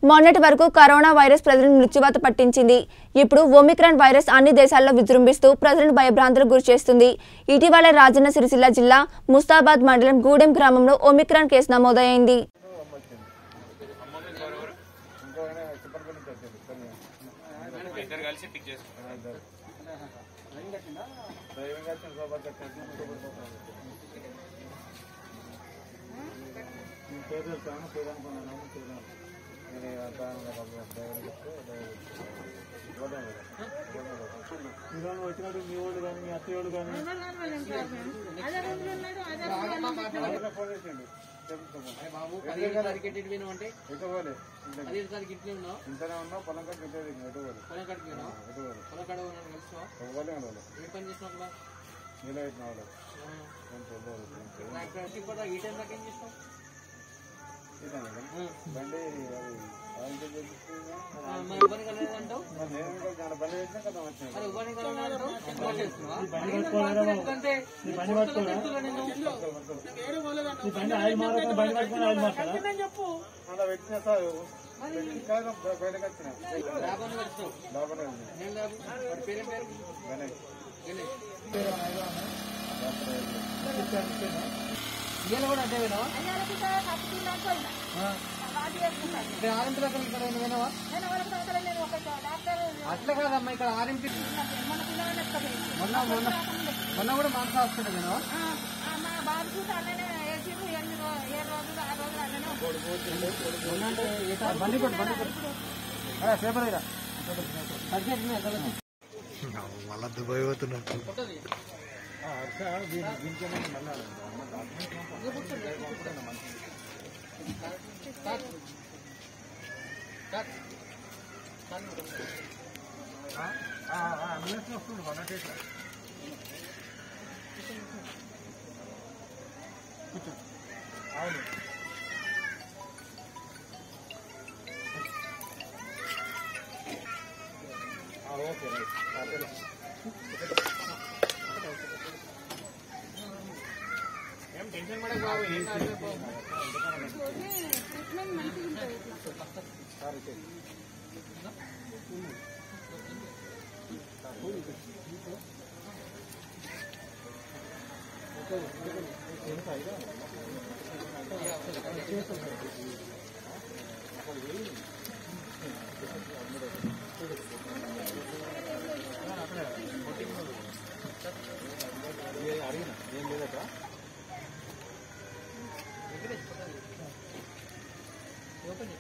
మొన్నటి వరకు corona virus ప్రజలను మృత్యువాత పట్టించింది ఇప్పుడు ఒమిక్రాన్ వైరస్ అన్ని దేశాల్లో విజృంభిస్తూ ప్రజలను భయభ్రాంతులకు గురిచేస్తుంది ఇటీవల రాజన్న సిరిసిల్ల జిల్లా ముస్తాబాద్ మండలం గూడెం గ్రామంలో ఒమిక్రాన్ కేసు నమోదైంది ఇద్దరు కలిసి పిక్ చేసుకుంటారు వచ్చినట్టు మీ వాళ్ళు కానీ మీ అత్తయ్య వాళ్ళు కానీ బాబు పదిహేడు తారీఖు ఎట్టి పోయినావు అంటే ఎటుకోలే పదిహేడు తారీఖు ఇట్లే ఉన్నావు ఇంతనే ఉన్నా పొలం కట్టి ఎటుకోలే ఎటుకోలే పొలం కట్టుకు పోయినావు ఎటుకోలే పొలం కడ కలిసినావు ఎటుకోలే ఉండవాలి ఏ పని చేసినావు అక్కడ నీళ్ళు పెట్టిన వాళ్ళు ట్రాక్టర్ ఇప్పుడు ఈ టైం దాకా ఏం చేసినావు బండి అది ఆయిల్ చేపిస్తుంది ఆ, మరి ఇబ్బంది కలలేదు అంటావు మరి నేను ఇంకా దాని బండి పెట్టినా కదా వచ్చిన మరి ఇబ్బంది కలలేదు అంటావు ఎక్కువ చేస్తున్నావా? బండి నేను confidence అంతే. నీ బండి పట్టుకోరా చెప్తున్నా నేను. నీ బండి ఆయిల్ మారకుండా బండి పట్టుకుని ఆయిల్ మారుతారా అలా పెట్టిన సార్ ఇంకా బయటకు వచ్చిన లాభాన్ని కలిసినావు. లోపల ఏం లాభం? వాడి పేరేం పేరు? గణేష్ గణేష్. ఇవాళ కూడా అంటే పోయినావా? ఇక్కడ ఆరింటి దగ్గర ఇక్కడ ఏమైనా పోయినావా? అట్లా కాదమ్మా ఇక్కడ ఆరింటి మొన్న మొన్న మొన్న కూడా మాంస హాస్పిటల్ పోయినావా మొన్న అంటే ఏ సార్? బండి కొట్టు బండి కొట్టు అరే, పేపర్ ఇరా సబ్జెక్ట్ ఉన్నాయి, చదవండి. మళ్ళా దుబాయ్ పోతున్నట్టు కొట్టది. ఓకే రైట్ ఏం టెన్షన్ పడకు బాబు, ఏం కాదులే బాబు.